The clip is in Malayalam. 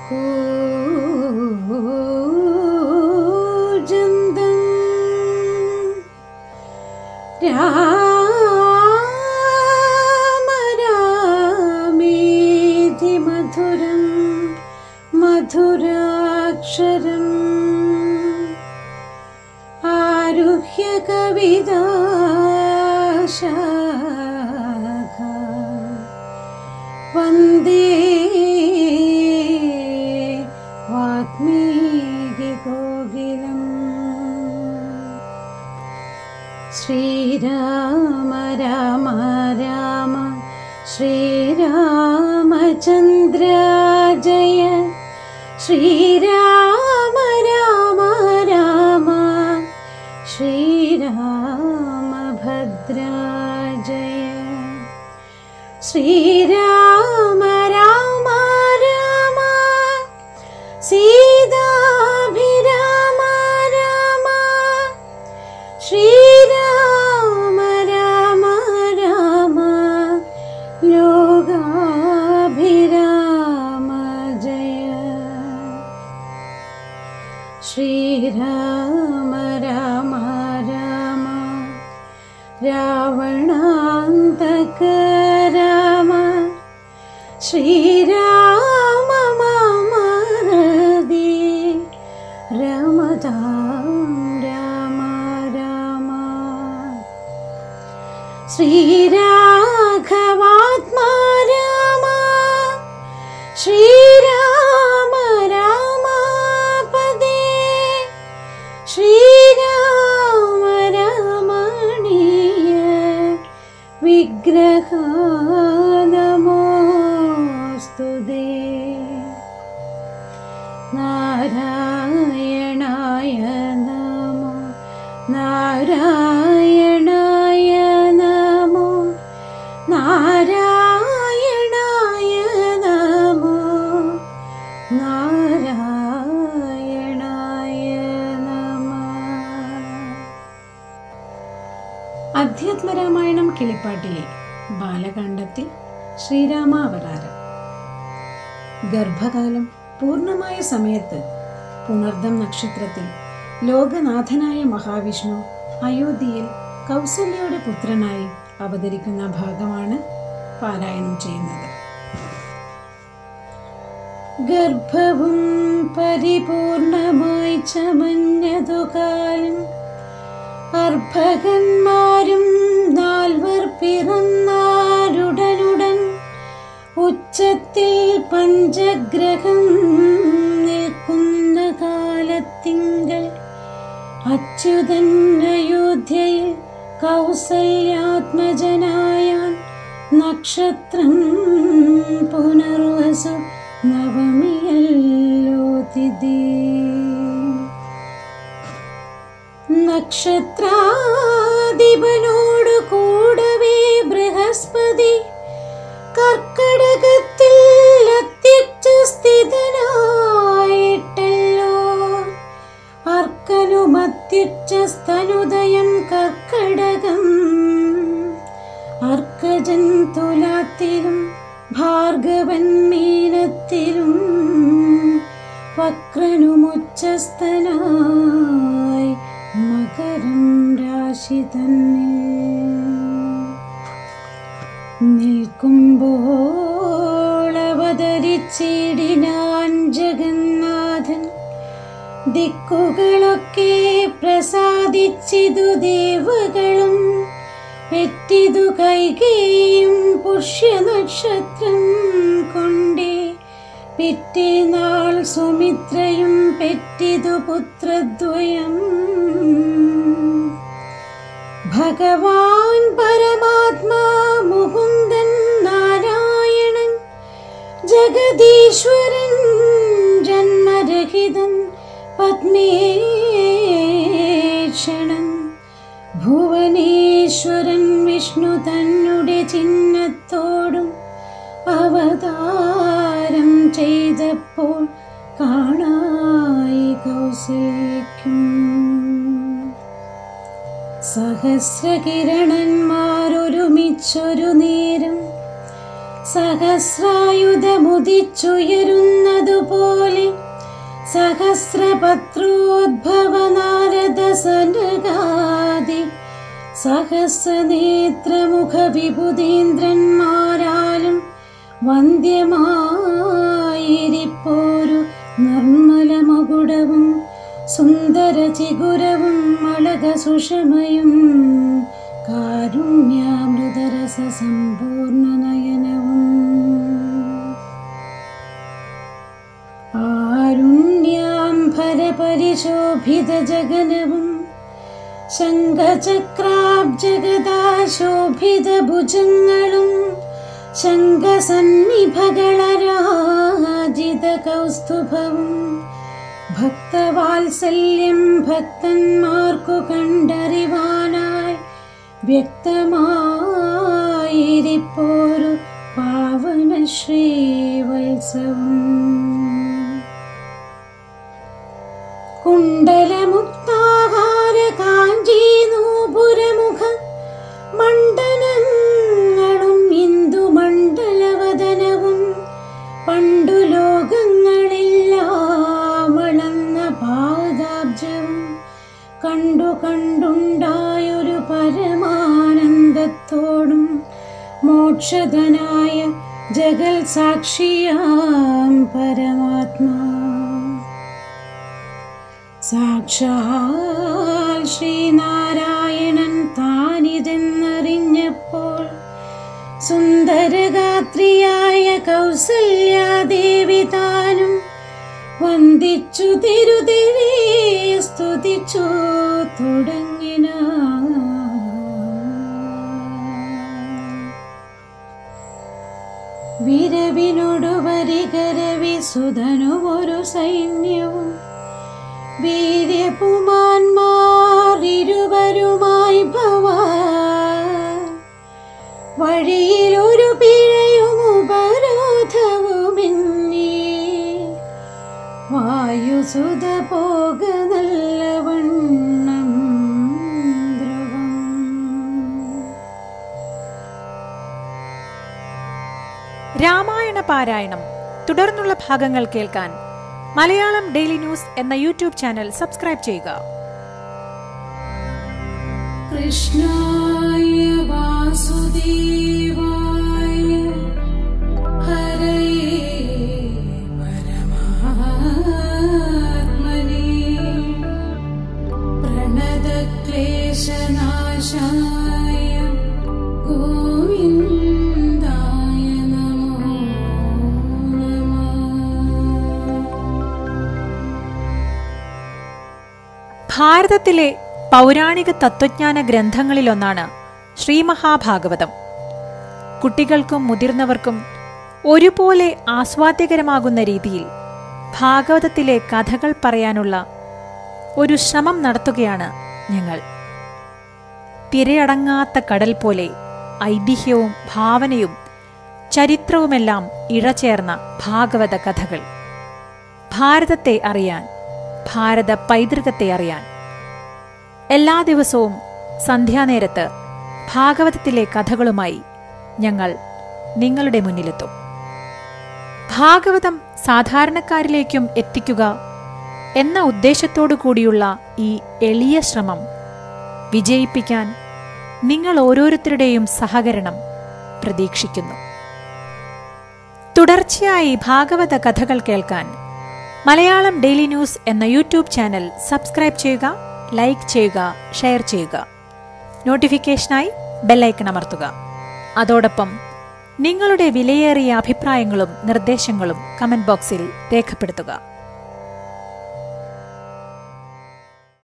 കൂജന്തം രാമ രാമേതി മധുരം മധുരാക്ഷരം ആരുഹ്യ കവിതാശാഖ വന്ദേ വാത്മീകി കോകിലം ശ്രീരാമ രാമ രാമ ശ്രീരാമചന്ദ്ര ജയ ശ്രീരാമ രാമ രാമ ശ്രീരാമഭദ്ര ജയ ശ്രീരാമ രാമ രാമ സീതാഭിരാമ രാമ ശ്രീരാമ രാമ രാമ ലോകാഭിരാമ ജയ ശ്രീരാമ രാമ രാമ രാവണാന്തക രാമ ശ്രീരാമ മാമരതി രമതാം രാമ രാമ ശ്രീരാഘവാത്മാ രാമ ശ്രീരാമ രാമ പദേ ശ്രീരാമ രമണീയ വിഗ്രഹ നമോസ്തുതേ നാരായണായ നമോ നാരായണായ നമോ നാരായണായ നമോ നാരായണായ നമ അധ്യാത്മരാമായണം കിളിപ്പാട്ടിലെ ബാലകാണ്ഡത്തിൽ ശ്രീരാമാവതാരം ഗർഭകാലം പൂർണ്ണമായ സമയത്ത് പുണർദം നക്ഷത്രത്തിൽ ലോകനാഥനായ മഹാവിഷ്ണു അയോധ്യയിൽ കൗസല്യയുടെ പുത്രനായി അവതരിക്കുന്ന ഭാഗമാണ് പാരായണം ചെയ്യുന്നത് ഗർഭവും പരിപൂർണമായി ചമഞ്ഞതു കാലം അർഭകന്മാരും നാൽവർ പിറന്നാരുടനുടൻ ഉച്ചത്തിൽ പഞ്ചഗ്രഹം നിൽക്കുന്ന കാലത്തിങ്കൽ അച്യുതൻ അയോധ്യയിൽ കൗസല്യാത്മജനായാൻ നക്ഷത്രം പുനർവസു നവമിയല്ലോ തിഥി നക്ഷത്രാധിപനോട് കൂടവേ ബൃഹസ്പതി കർക്കടകത്തിൽ അത്യുച്ച സ്ഥിതനായിട്ടല്ലോ അർക്കനും അത്യുച്ച സ്തനുദയം കർക്കടകം അർക്കജൻ തുലാത്തിലും ഭാർഗവൻ മീനത്തിലും വക്രനുമുച്ചസ്ഥനായി മകരം രാശി തന്നിൽ നിൽക്കുമ്പോൾ അവതരിച്ചിടിനാൻ ജഗന്നാഥൻ ദിക്കുകളൊക്കെ പ്രസാദിച്ചിതു ദേവകളും പെറ്റിതു കൈകേയും പുഷ്യനക്ഷത്രം കൊണ്ടേ പിറ്റേനാൾ സുമിത്രയും പെറ്റിതു പുത്രദ്വയം ഭഗവാൻ പരമാത്മാ മുകുന്ദൻ നാരായണൻ ജഗദീശ്വരൻ ജന്മരഹിതൻ പത്മേക്ഷണൻ ഭുവനേശ്വരൻ വിഷ്ണു തന്നെ ചിഹ്നത്തോടും അവതാരം ചെയ്തപ്പോൾ കാണായി കൗസല്യക്കും സഹസ്രകിരണന്മാരൊരുമിച്ചൊരു നേരം സഹസ്രായുധമുദിച്ചുയരുന്നതു എന്നതുപോലെ സഹസ്രപത്രോദ്ഭവ നാരദ സനകാദി സഹസ്രനേത്രമുഖ വിഭുതീന്ദ്രന്മാരാലും വന്ധ്യമായിരിപ്പോരു നിർമ്മല മകുടവും സുന്ദര ചിഗുരവും മളക സുഷമയും കാരുണ്യാമൃതരസ സമ്പൂർണ്ണ നയനവും ആരുണ്യാംഭരപരിശോഭിത ജഗനവും ശംഖചക്രാബ്ജഗദാശോഭിത ഭുജങ്ങളും ശംഖസന്നിഭകളരാജിത കൗസ്തുഭവും ഭക്തവാത്സല്യം ഭക്തന്മാർക്കു കണ്ടറിവാനായി വ്യക്തമായിരിപ്പോരു പാവന ശ്രീവത്സവം കുണ്ടലമുക്താഹാര കാഞ്ചീ നൂപുരമുഖ മണ്ഡലങ്ങളും ഇന്ദു മണ്ഡലവദനവും പണ്ടു ലോകങ്ങളെല്ലാം വളർന്ന പാദാബ്ജവും കണ്ടു കണ്ടുണ്ടായൊരു പരമാനന്ദത്തോടും മോക്ഷധനായ ജഗൽ സാക്ഷിയാം പരമാത്മാ സാക്ഷാൽ ശ്രീനാരായണൻ താനിതെന്നറിഞ്ഞപ്പോൾ സുന്ദരഗാത്രിയായ കൗസല്യാദേവി താനും വന്ദിച്ചു തിരുതിരെ സ്തുതിച്ചു തുടങ്ങിന വിരവിനോടു വരികരവി സുധനു ഒരു സൈന്യവും വീര്യപുമാന്മാർ ഇരുവരുമായി ഭവാ വഴിയിലൊരു പിഴയും ഉപരോധവുമിന്നേ വായുസുത പോക നല്ലവണ്ണം ധ്രുവം രാമായണ പാരായണം തുടർന്നുള്ള ഭാഗങ്ങൾ കേൾക്കാൻ മലയാളം ഡെയിലി ന്യൂസ് എന്ന യൂട്യൂബ് ചാനൽ സബ്സ്ക്രൈബ് ചെയ്യുക कृष्णाय वासुदेवाय हरये परमात्मने प्रणतक्लेशनाशाय गोविन्दाय नमो नमः ഭാരതത്തിലെ പൗരാണിക തത്വജ്ഞാന ഗ്രന്ഥങ്ങളിലൊന്നാണ് ശ്രീമഹാഭാഗവതം കുട്ടികൾക്കും മുതിർന്നവർക്കും ഒരുപോലെ ആസ്വാദ്യകരമാകുന്ന രീതിയിൽ ഭാഗവതത്തിലെ കഥകൾ പറയാനുള്ള ഒരു ശ്രമം നടത്തുകയാണ് ഞങ്ങൾ തിരയടങ്ങാത്ത കടൽ പോലെ ഐതിഹ്യവും ഭാവനയും ചരിത്രവുമെല്ലാം ഇഴചേർന്ന ഭാഗവത കഥകൾ ഭാരതത്തെ അറിയാൻ ഭാരത പൈതൃകത്തെ അറിയാൻ എല്ലാ ദിവസവും സന്ധ്യാനേരത്ത് ഭാഗവതത്തിലെ കഥകളുമായി ഞങ്ങൾ നിങ്ങളുടെ മുന്നിലെത്തും ഭാഗവതം സാധാരണക്കാരിലേക്കും എത്തിക്കുക എന്ന ഉദ്ദേശത്തോടു കൂടിയുള്ള ഈ എളിയ ശ്രമം വിജയിപ്പിക്കാൻ നിങ്ങൾ ഓരോരുത്തരുടെയും സഹകരണം പ്രതീക്ഷിക്കുന്നു തുടർച്ചയായി ഭാഗവത കഥകൾ കേൾക്കാൻ മലയാളം ഡെയിലി ന്യൂസ് എന്ന യൂട്യൂബ് ചാനൽ സബ്സ്ക്രൈബ് ചെയ്യുക ലൈക്ക് ചെയ്യുക ഷെയർ ചെയ്യുക നോട്ടിഫിക്കേഷനായി ബെല്ലൈക്കൺ അമർത്തുക അതോടൊപ്പം നിങ്ങളുടെ വിലയേറിയ അഭിപ്രായങ്ങളും നിർദ്ദേശങ്ങളും കമന്റ് ബോക്സിൽ രേഖപ്പെടുത്തുക